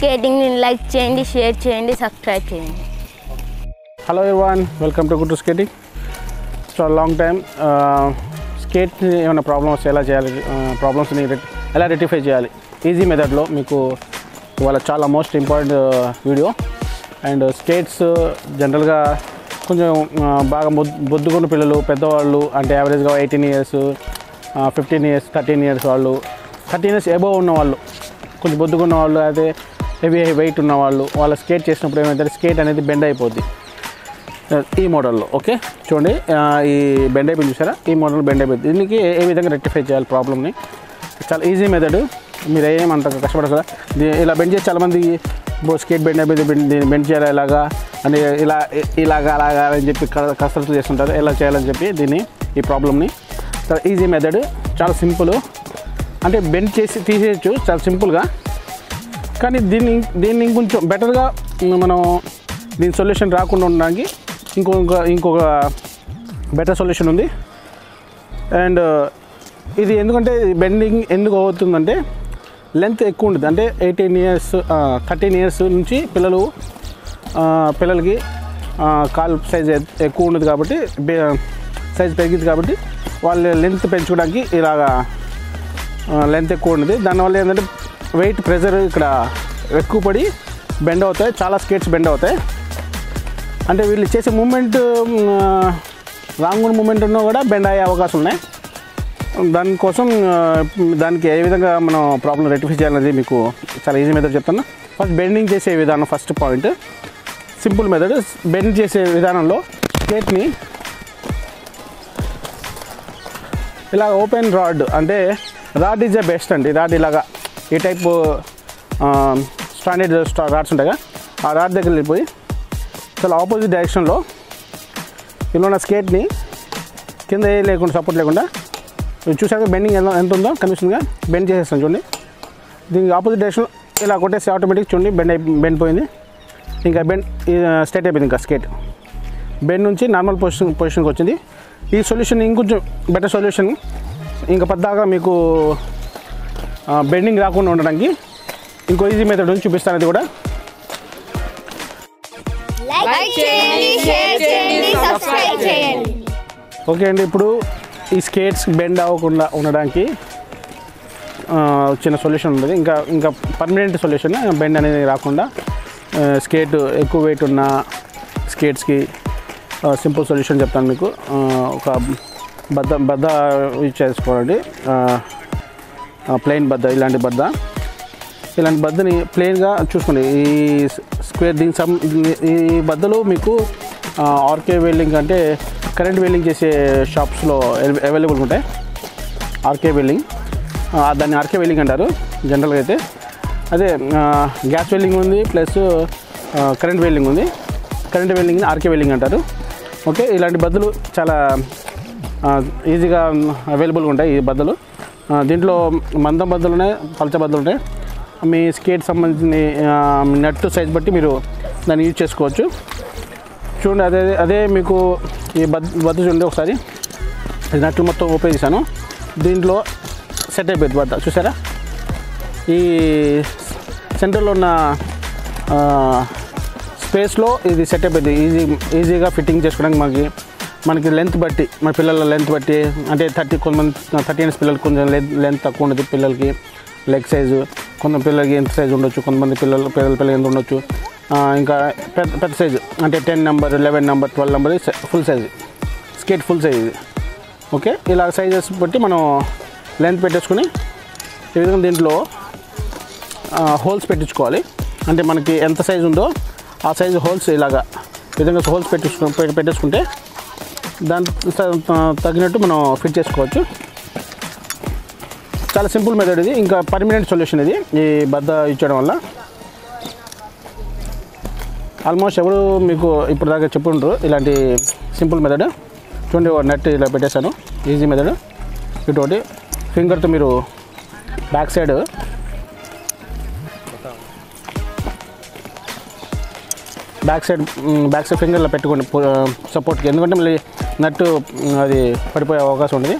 స్కేటింగ్ని like చేయండి share చేయండి subscribe చేయండి hello everyone welcome to good skating so long time skate ఏమైనా problems ఎలా చేయాలి ప్రాబ్లమ్స్ని ఎలా రెక్టిఫై చేయాలి ఈజీ మెథడ్లో మీకు ఇవాళ చాలా most important video and skates జనరల్గా కొంచెం ఆ, బాగా బొద్ బొద్దుకున్న పిల్లలు పెద్దవాళ్ళు అంటే యావరేజ్గా eighteen years fifteen years thirteen years వాళ్ళు థర్టీన్ ఇయర్స్ ఎబోవ్ ఉన్న వాళ్ళు కొంచెం బొద్దుకున్న వాళ్ళు అదే హెవీ వెయిట్ ఉన్న వాళ్ళు వాళ్ళ స్కేట్ చేసినప్పుడు ఏమైతే స్కేట్ అనేది బెండ్ అయిపోద్ది ఈ మోడల్లో ఓకే చూడండి ఆ, ఈ బెండ్ అయిపోయింది చూసారా ఈ మోడల్ బెండ్ అయిపోయింది దీనికి ఏ- ఏ విధంగా రెక్టిఫై చేయాలి ప్రాబ్లమ్ని చాలా ఈజీ మెథడ్ మీరు ఏం అంత కష్టపడరు కదా దీ- ఇలా బెండ్ చేసి చాలామంది బో స్కేట్ బెండ్ అయిపోయింది బెండ్ దీన్ని బెండ్ చేయాలి ఇలాగా అని ఇలా ఇ- ఇలాగా అలాగా అని చెప్పి క- కసరత్తు చేస్తుంటారు ఎలా చేయాలని చెప్పి దీన్ని ఈ ప్రాబ్లమ్ని చాలా ఈజీ మెథడ్ చాలా సింపుల్ అంటే బెండ్ చేసి తీసేయచ్చు చాలా సింపుల్గా కానీ దీన్ని దీన్ని ఇంకొంచెం బెటర్గా మనం దీని సొల్యూషన్ రాకుండా ఉండడానికి ఇంకొక ఇంకొక బెటర్ సొల్యూషన్ ఉంది అండ్ ఇది ఎందుకంటే బెండింగ్ ఎందుకు అవుతుందంటే లెంత్ ఎక్కువ ఉంటుంది అంటే ఎయిటీన్ ఇయర్స్ థర్టీన్ ఇయర్స్ నుంచి పిల్లలు ఆ, పిల్లలకి ఆ, కాలు సైజ్ ఎక్కువ ఉండదు కాబట్టి సైజ్ పెరిగింది కాబట్టి వాళ్ళ లెంత్ పెంచుకోవడానికి ఇలాగా లెంత్ ఎక్కువ ఉండదు దానివల్ల ఏంటంటే వెయిట్ ప్రెషర్ ఇక్కడ ఎక్కువ పడి బెండ్ అవుతాయి చాలా స్కేట్స్ బెండ్ అవుతాయి అంటే వీళ్ళు చేసే మూమెంట్ రాంగ్ మూమెంట్ ఉన్నా కూడా బెండ్ అయ్యే అవకాశం ఉన్నాయి దానికోసం ఆ, దానికి ఏ విధంగా మనం ప్రాబ్లం రెక్టిఫై చేయాలనేది మీకు చాలా ఈజీ మెథడ్ చెప్తాను ఫస్ట్ బెండింగ్ చేసే విధానం first point simple method bend చేసే విధానంలో స్కేట్ని ఇలా ఓపెన్ రాడ్ అంటే రాడ్ ఈజ్ ద బెస్ట్ అండి రాడ్ ఇలాగా ఈ టైప్ స్టాండర్డ్ రాడ్స్ ఉంటాయి కదా ఆ రాడ్ దగ్గర వెళ్ళిపోయి చాలా ఆపోజిట్ డైరెక్షన్లో ఇలా ఉన్న స్కేట్ని కింద ఏ లేకుండా సపోర్ట్ లేకుండా మీరు చూసాక బెండింగ్ ఎంత ఎంత ఉందో కనిపిస్తుందిగా బెండ్ చేసేస్తాను చూడండి దీనికి ఆపోజిట్ డైరెక్షన్ ఇలా కొట్టేసి ఆటోమేటిక్ చూడండి బెండ్ అయి బెండ్ పోయింది ఇంకా బెండ్ స్ట్రైట్ అయిపోయింది ఇంకా స్కేట్ బెండ్ నుంచి నార్మల్ పొజిషన్ పొజిషన్కి వచ్చింది ఈ సొల్యూషన్ ఇంకొంచెం బెటర్ సొల్యూషన్ ఇంకా పద్దాగా మీకు బెండింగ్ రాకుండా ఉండడానికి ఇంకో ఈజీ మెథడ్ నుంచి చూపిస్తాను అది కూడా లైక్ చేయండి షేర్ చేయండి సబ్స్క్రైబ్ చేయండి ఓకే అండి ఇప్పుడు ఈ స్కేట్స్ బెండ్ అవ్వకుండా ఉండడానికి ఆ, చిన్న సొల్యూషన్ ఉంటుంది ఇంకా ఇంకా పర్మనెంట్ సొల్యూషన్ బెండ్ అనేది రాకుండా ఆ, స్కేట్ ఎక్కువ వెయిట్ ఉన్న స్కేట్స్కి సింపుల్ సొల్యూషన్ చెప్తాను మీకు ఆ, ఒక బద్ద బద్ద యూజ్ చేసుకోవాలండి ప్లెయిన్ బద్ద ఇలాంటి బద్ద ఇలాంటి బద్దని ప్లెయిన్గా చూసుకోండి ఈ స్క్వేర్ దీనికి సం ఈ బద్దలు మీకు ఆర్కే వెల్డింగ్ అంటే కరెంట్ వెల్డింగ్ చేసే షాప్స్లో అవైలబుల్ ఉంటాయి ఆర్కే వెల్డింగ్ ఆ, దాన్ని ఆర్కే వెల్డింగ్ అంటారు జనరల్గా అయితే అదే ఆ, గ్యాస్ వెల్డింగ్ ఉంది ప్లస్ ఆ, కరెంట్ వెల్డింగ్ ఉంది కరెంట్ వెల్డింగ్ని ఆర్కే వెల్డింగ్ అంటారు ఓకే ఇలాంటి బద్దలు చాలా ఆ, ఈజీగా అవైలబుల్గా ఉంటాయి ఈ బద్దలు ఆ, దీంట్లో మందం బద్దలు ఉన్నాయి పలచ బద్దలు ఉన్నాయి మీ స్కేట్ సంబంధించిన ఆ, నట్టు సైజ్ బట్టి మీరు దాన్ని యూజ్ చేసుకోవచ్చు చూడండి అదే అదే మీకు ఈ బద్ బద్ద చూడండి ఒకసారి ఇది నట్లు మొత్తం ఓపెన్ చేశాను దీంట్లో సెట్ అయిపోయింది బద్ద చూసారా ఈ సెంటర్లో ఉన్న ఆ, స్పేస్లో ఇది సెట్ అయిపోయింది ఈజీ ఈజీగా ఫిట్టింగ్ చేసుకోవడానికి మనకి మనకి లెంత్ బట్టి మన పిల్లల లెంత్ బట్టి అంటే థర్టీ కొంతమంది థర్టీ ఇయర్స్ పిల్లలకి కొంచెం లెంత్ తక్కువ ఉండదు పిల్లలకి లెగ్ సైజు కొంత పిల్లలకి ఎంత సైజు ఉండొచ్చు కొంతమంది పిల్లలు పిల్లల పిల్లలు ఎంత ఉండొచ్చు ఆ, ఇంకా పెద్ద పెద్ద సైజు అంటే ten number eleven number twelve number full size skate full size ఇది ఓకే ఇలా సైజెస్ బట్టి మనం లెంత్ పెట్టేసుకుని ఈ విధంగా దీంట్లో హోల్స్ పెట్టించుకోవాలి అంటే మనకి ఎంత సైజు ఉందో ఆ సైజు హోల్స్ ఇలాగా ఈ విధంగా హోల్స్ పెట్టించుకు పె- పెట్టేసుకుంటే దాని త- తగినట్టు మనం ఫిట్ చేసుకోవచ్చు చాలా సింపుల్ మెథడ్ ఇది ఇంకా పర్మనెంట్ సొల్యూషన్ ఇది ఈ బద్ద ఇచ్చడం వల్ల ఆల్మోస్ట్ ఎవరు మీకు ఇప్పుడు దాకా చెప్పుండ్రు ఇలాంటి సింపుల్ మెథడ్ చూడండి నెట్ ఇలా పెట్టేశాను ఈజీ మెథడ్ ఇటువంటి ఫింగర్తో మీరు బ్యాక్ సైడ్ బ్యాక్ సైడ్ మ్, బ్యాక్ సైడ్ ఫింగర్లో పెట్టుకోండి పు- సపోర్ట్కి ఎందుకంటే మళ్ళీ నట్టు మ్, అది పడిపోయే అవకాశం ఉంటుంది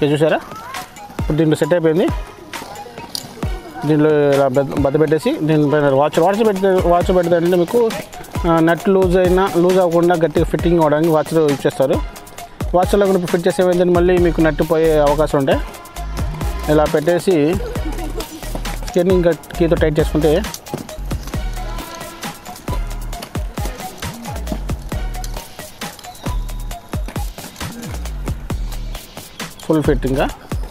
ఓకే చూసారా ఇప్పుడు దీంట్లో సెట్ అయిపోయింది దీంట్లో ఇలా బెద్ద బద్ద పెట్టేసి దీనిపైన వాచ్ వాచ్ పెడితే వాచ్ పెడితే అంటే మీకు నట్ లూజ్ అయినా లూజ్ అవ్వకుండా గట్టిగా ఫిట్టింగ్ అవ్వడానికి వాచ్ ఇచ్చేస్తారు వాచ్లో కూడా ఫిట్ చేసే ఏంటంటే మళ్ళీ మీకు నట్టు పోయే అవకాశం ఉంటాయి ఇలా పెట్టేసి స్కెర్నింగ్ కీతో టైట్ చేసుకుంటే ఫుల్ ఫిట్ ఇంకా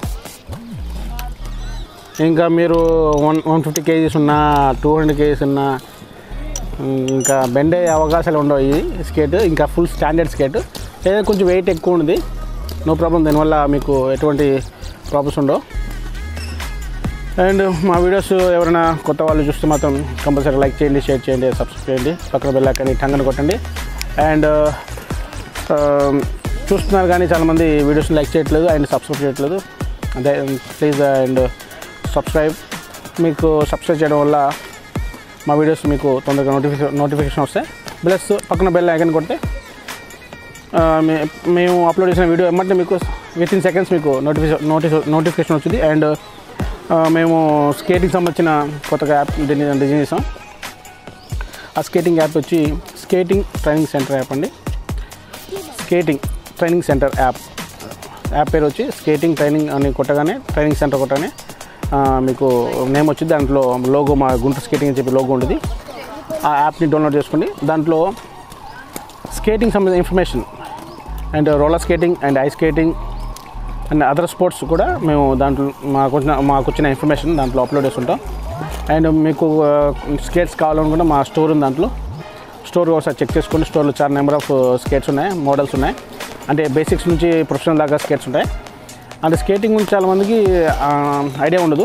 ఇంకా మీరు వన్ వన్ ఫిఫ్టీ కేజీస్ ఉన్నా టూ హండ్రెడ్ కేజీస్ ఉన్నా ఉమ్, ఇంకా బెండ్ అయ్యే అవకాశాలు ఉండవు ఈ స్కేట్ ఇంకా ఫుల్ స్టాండర్డ్ స్కేట్ ఏదైనా కొంచెం వెయిట్ ఎక్కువ ఉంది నో ప్రాబ్లం దానివల్ల మీకు ఎటువంటి ప్రాబ్లమ్స్ ఉండవు అండ్ మా వీడియోస్ ఎవరైనా కొత్త వాళ్ళు చూస్తే మాత్రం కంపల్సరీ లైక్ చేయండి షేర్ చేయండి సబ్స్క్రైబ్ చేయండి పక్కన బెల్లైకాన్ని టంగని కొట్టండి అండ్ చూస్తున్నారు కానీ చాలామంది వీడియోస్ని లైక్ చేయట్లేదు అండ్ సబ్స్క్రైబ్ చేయట్లేదు అదే ప్లీజ్ అండ్ సబ్స్క్రైబ్ మీకు సబ్స్క్రైబ్ చేయడం వల్ల మా వీడియోస్ మీకు తొందరగా నోటిఫికేషన్ నోటిఫికేషన్ వస్తాయి ప్లస్ పక్కన బెల్ ఐకన్ కొడితే ఆ, మే- మేము అప్లోడ్ చేసిన వీడియో ఏమంటే మీకు విత్ ఇన్ సెకండ్స్ మీకు నోటిఫికేషన్ నోటిఫి నోటిఫికేషన్ వచ్చింది అండ్ ఆ, మేము స్కేటింగ్ సంబంధించిన కొత్తగా యాప్ దీన్ని డిజైన్ చేసాం ఆ స్కేటింగ్ యాప్ వచ్చి స్కేటింగ్ ట్రైనింగ్ సెంటర్ యాప్ అండి skating training centre app app పేరు వచ్చి స్కేటింగ్ ట్రైనింగ్ అని కొట్టగానే ట్రైనింగ్ సెంటర్ కొట్టగానే ఆ, మీకు నేమ్ వచ్చింది దాంట్లో లోగో మా గుంటూరు స్కేటింగ్ అని చెప్పి లోగో ఉంటుంది ఆ యాప్ని డౌన్లోడ్ చేసుకోండి దాంట్లో స్కేటింగ్ సంబంధించిన information and roller skating and ice skating and other sports కూడా మేము దాంట్లో మాకు వచ్చిన మాకు వచ్చిన ఇన్ఫర్మేషన్ దాంట్లో అప్లోడ్ చేస్తుంటాం అండ్ మీకు స్కేట్స్ కావాలనుకుంటే మా స్టోర్ ఉంది దాంట్లో స్టోర్ ఒకసారి చెక్ చేసుకోండి స్టోర్లో చాలా నెంబర్ ఆఫ్ స్కేట్స్ ఉన్నాయి మోడల్స్ ఉన్నాయి అంటే బేసిక్స్ నుంచి ప్రొఫెషనల్ దాకా స్కేట్స్ ఉంటాయి అంటే స్కేటింగ్ గురించి చాలామందికి ఐడియా ఉండదు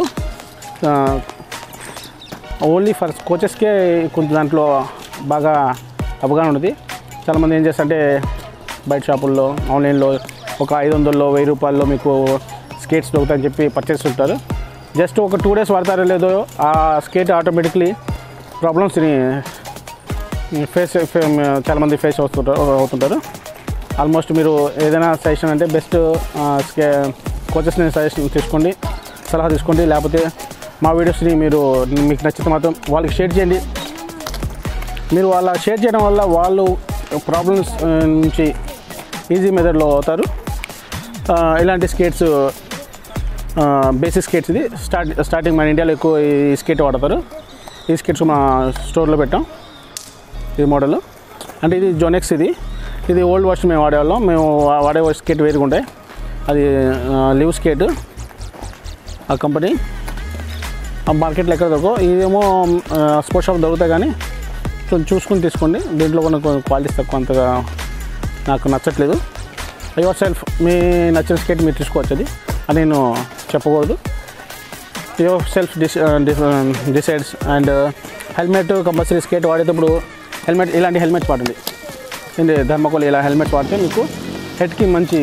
ఓన్లీ ఫర్ కోచెస్కే కొంచెం దాంట్లో బాగా అవగాహన ఉంటుంది చాలామంది ఏం చేస్తారంటే బయట షాపుల్లో ఆన్లైన్లో ఒక ఐదు వందల్లో వెయ్యి రూపాయల్లో మీకు స్కేట్స్ దొరుకుతాయని చెప్పి పర్చేస్ ఉంటారు జస్ట్ ఒక టూ డేస్ వాడతారో లేదో ఆ స్కేట్ ఆటోమేటిక్లీ ప్రాబ్లమ్స్ని ఫేస్ చాలామంది ఫేస్ అవుతుంటారు అవుతుంటారు ఆల్మోస్ట్ మీరు ఏదైనా సజెషన్ అంటే బెస్ట్ స్కే కోచెస్ని సజెషన్ తీసుకోండి సలహా తీసుకోండి లేకపోతే మా వీడియోస్ని మీరు మీకు నచ్చితే మాత్రం వాళ్ళకి షేర్ చేయండి మీరు వాళ్ళ షేర్ చేయడం వల్ల వాళ్ళు ప్రాబ్లమ్స్ నుంచి ఈజీ మెథడ్లో అవుతారు ఆ, ఇలాంటి స్కేట్స్ బేసిక్ స్కేట్స్ ఇది స్టార్ట్ స్టార్టింగ్ మన ఇండియాలో ఎక్కువ ఈ స్కేట్ వాడతారు ఈ స్కేట్స్ మా స్టోర్లో పెట్టాం ఈ మోడల్ అంటే ఇది జోనెక్స్ ఇది ఇది ఓల్డ్ వర్షన్ మేము వాడేవాళ్ళం మేము వా- వాడే స్కేట్ వేరుగా ఉంటాయి అది లివ్ స్కేట్ ఆ కంపెనీ ఆ మార్కెట్లో ఎక్కడ దొరకవు ఇదేమో స్పోర్ట్స్ షాప్ దొరుకుతాయి కానీ కొంచెం చూసుకుని తీసుకోండి దీంట్లో కొన్ని క్వాలిటీస్ తక్కువ అంతగా నాకు నచ్చట్లేదు యువర్ సెల్ఫ్ మీ నచ్చిన స్కేట్ మీరు తీసుకోవచ్చు అది అని నేను చెప్పకూడదు yourself dis decides and helmet compulsory skate వాడేటప్పుడు హెల్మెట్ ఇలాంటి హెల్మెట్ వాడండి ఏంటి ధర్మకోల్ ఇలా హెల్మెట్ వాడితే మీకు హెడ్కి మంచి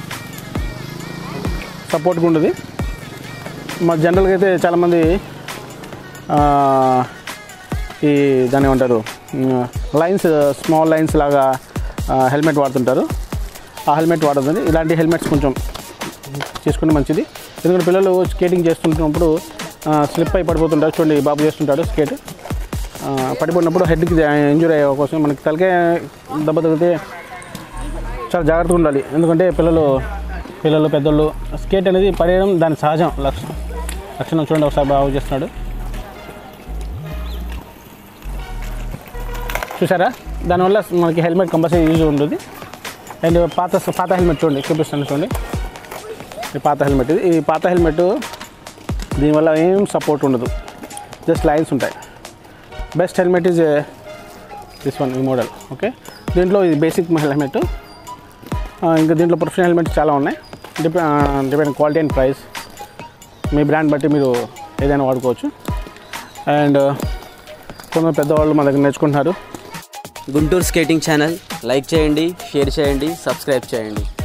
సపోర్ట్గా ఉంటుంది మా జనరల్గా అయితే చాలామంది ఆ, ఈ దాన్ని ఏమంటారు లైన్స్ స్మాల్ లైన్స్ లాగా హెల్మెట్ వాడుతుంటారు ఆ హెల్మెట్ వాడదండి ఇలాంటి హెల్మెట్స్ కొంచెం తీసుకుంటే మంచిది ఎందుకంటే పిల్లలు స్కేటింగ్ చేస్తుంటున్నప్పుడు స్లిప్ అయి పడిపోతుంటారు చూడండి ఈ బాబు చేస్తుంటాడు స్కేట్ ఆ, పడిపోయినప్పుడు హెడ్కి ఇంజూరీ అయ్యే అవకాశం మనకి తలకే దెబ్బ తగిలితే చాలా జాగ్రత్తగా ఉండాలి ఎందుకంటే పిల్లలు పిల్లలు పెద్దోళ్ళు స్కేట్ అనేది పడేయడం దాని సహజం లక్షణం లక్షణం చూడండి ఒకసారి బాగా చేస్తున్నాడు చూసారా దానివల్ల మనకి హెల్మెట్ కంపల్సరీ యూజ్ ఉంటుంది అండ్ పాత పాత హెల్మెట్ చూడండి చూపిస్తాను చూడండి ఈ పాత హెల్మెట్ ఇది ఈ పాత హెల్మెట్ దీనివల్ల ఏం సపోర్ట్ ఉండదు జస్ట్ లైన్స్ ఉంటాయి best helmet is this one ఈ మోడల్ ఓకే దీంట్లో ఇది బేసిక్ హెల్మెట్ ఇంకా దీంట్లో ప్రొఫెషనల్ హెల్మెట్స్ చాలా ఉన్నాయి డిపె డిపెండ్ క్వాలిటీ అండ్ ప్రైస్ మీ బ్రాండ్ బట్టి మీరు ఏదైనా వాడుకోవచ్చు అండ్ కొంతమంది పెద్దవాళ్ళు మా దగ్గర నేర్చుకుంటున్నారు గుంటూరు స్కేటింగ్ ఛానల్ లైక్ చేయండి షేర్ చేయండి సబ్స్క్రైబ్ చేయండి